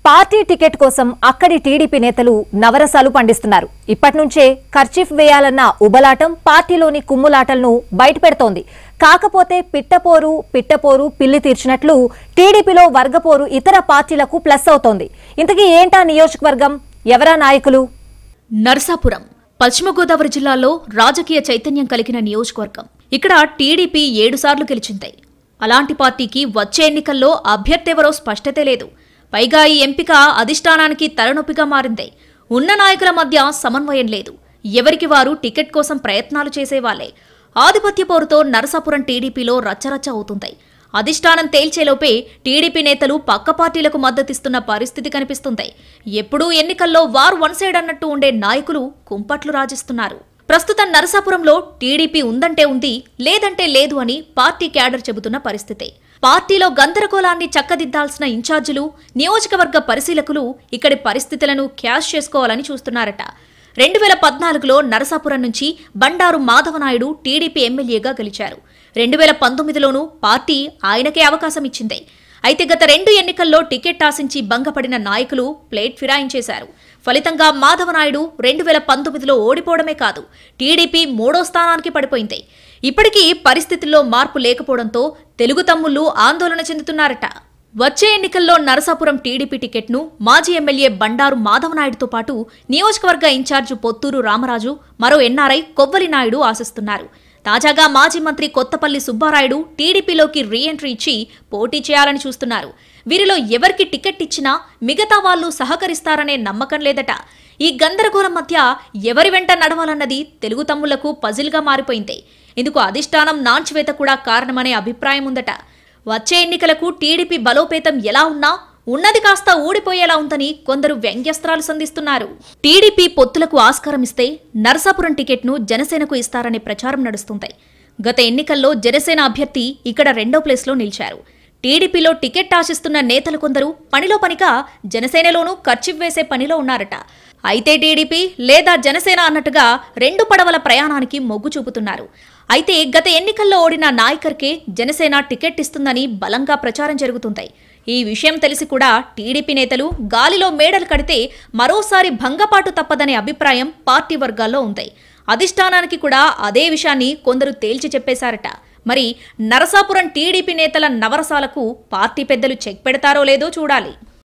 party ticket కోసం అక్కడి TDP నేతలు నవరసాలు పండిస్తున్నారు ఇప్పటి నుంచే ఖర్చీఫ్ వేయాలన్న ఉబలాటం పార్టీలోని కుమ్ములాటలను బయటపెడుతోంది కాకపోతే పిట్టపోరు పిట్టపోరు పిల్లి తీర్చినట్లు టీడీపీలో వర్గపోరు ఇతర పార్టీలకు ప్లస్ అవుతోంది ఇంతకీ ఏంటా నియోజకవర్గం ఎవరా నాయకులు నర్సాపురం పశ్చిమ గోదావరి జిల్లాలో రాజకీయ చైతన్యం కలిగిన నియోజకవర్గం ఇక్కడ టీడీపీ ఏడుసార్లు గెలిచింది అలాంటి పార్టీకి వచ్చే ఎన్నికల్లో అభ్యర్థెవరో స్పష్టతే లేదు పైగా ఈ ఎంపిక అధిష్టానానికి తలనొప్పిగా మారింది ఉన్న నాయకుల మధ్య సమన్వయం లేదు ఎవరికి వారు టికెట్ కోసం ప్రయత్నాలు చేసేవాళ్లే ఆధిపత్య పోరుతో నరసాపురం టీడీపీలో రచ్చరచ్చ అవుతుంది అధిష్టానం తేల్చేలోపే టీడీపీ నేతలు పక్క పార్టీలకు మద్దతిస్తున్న పరిస్థితి కనిపిస్తుంది ఎప్పుడూ ఎన్నికల్లో వార్ వన్ సైడ్ అన్నట్టు ఉండే నాయకులు కుంపట్లు రాజిస్తున్నారు ప్రస్తుతం నరసాపురంలో టీడీపీ ఉందంటే ఉంది లేదంటే లేదు అని పార్టీ క్యాడర్ చెబుతున్న పరిస్థితి పార్టీలో గందరగోళాన్ని చక్కదిద్దాల్సిన ఇన్ఛార్జీలు నియోజకవర్గ పరిశీలకులు ఇక్కడి పరిస్థితులను క్యాష్ చేసుకోవాలని చూస్తున్నారట రెండు వేల పద్నాలుగులో నరసాపురం నుంచి బండారు మాధవనాయుడు టీడీపీ ఎమ్మెల్యేగా గెలిచారు రెండు వేల పంతొమ్మిదిలోనూ పార్టీ ఆయనకే అవకాశం ఇచ్చింది అయితే గత రెండు ఎన్నికల్లో టికెట్ ఆశించి భంగపడిన నాయకులు ప్లేట్ ఫిరాయించేశారు ఫలితంగా మాధవనాయుడు రెండు వేల పంతొమ్మిదిలో ఓడిపోవడమే కాదు టీడీపీ మూడో స్థానానికి పడిపోయింది ఇప్పటికీ పరిస్థితుల్లో మార్పు లేకపోవడంతో తెలుగు తమ్ముళ్లు ఆందోళన చెందుతున్నారట వచ్చే ఎన్నికల్లో నరసాపురం టీడీపీ టికెట్ను మాజీ ఎమ్మెల్యే బండారు మాధవనాయుడుతో పాటు నియోజకవర్గ ఇన్ఛార్జి పొత్తూరు రామరాజు మరో ఎన్ఆర్ఐ కొవ్వలి నాయుడు ఆశిస్తున్నారు తాజాగా మాజీ మంత్రి కొత్తపల్లి సుబ్బారాయుడు టీడీపీలోకి రీ ఎంట్రీ ఇచ్చి పోటీ చేయాలని చూస్తున్నారు వీరిలో ఎవరికి టికెట్ ఇచ్చినా మిగతా వాళ్ళు సహకరిస్తారనే నమ్మకం లేదట ఈ గందరగోళం మధ్య ఎవరి వెంట నడవాలన్నది తెలుగు తమ్ముళ్లకు పజిల్గా మారిపోయింది ఇందుకు అధిష్టానం నాంచివేత కూడా కారణమనే అభిప్రాయం ఉందట వచ్చే ఎన్నికలకు టీడీపీ బలోపేతం ఎలా ఉన్నా ఉన్నది కాస్త ఊడిపోయేలా ఉందని కొందరు వ్యంగ్యస్త్రాలు సంధిస్తున్నారు టీడీపీ పొత్తులకు ఆస్కారం ఇస్తే నరసాపురం టికెట్ను జనసేనకు ఇస్తారనే ప్రచారం నడుస్తుంది గత ఎన్నికల్లో జనసేన అభ్యర్థి ఇక్కడ రెండో ప్లేస్లో నిలిచారు టీడీపీలో టికెట్ ఆశిస్తున్న నేతలు కొందరు పనిలో పనిగా జనసేనలోనూ ఖర్చు వేసే పనిలో ఉన్నారట అయితే టీడీపీ లేదా జనసేన అన్నట్టుగా రెండు పడవల ప్రయాణానికి మొగ్గు చూపుతున్నారు అయితే గత ఎన్నికల్లో ఓడిన నాయకర్కే జనసేన టికెట్ ఇస్తుందని బలంగా ప్రచారం జరుగుతుంది ఈ విషయం తెలిసి కూడా టీడీపీ నేతలు గాలిలో మేడలు కడితే మరోసారి భంగపాటు తప్పదనే అభిప్రాయం పార్టీ వర్గాల్లో ఉంది అధిష్టానానికి కూడా అదే విషయాన్ని కొందరు తేల్చి చెప్పేశారట మరి నరసాపురం టీడీపీ నేతల నవరసాలకు పార్టీ పెద్దలు చెక్ పెడతారో లేదో చూడాలి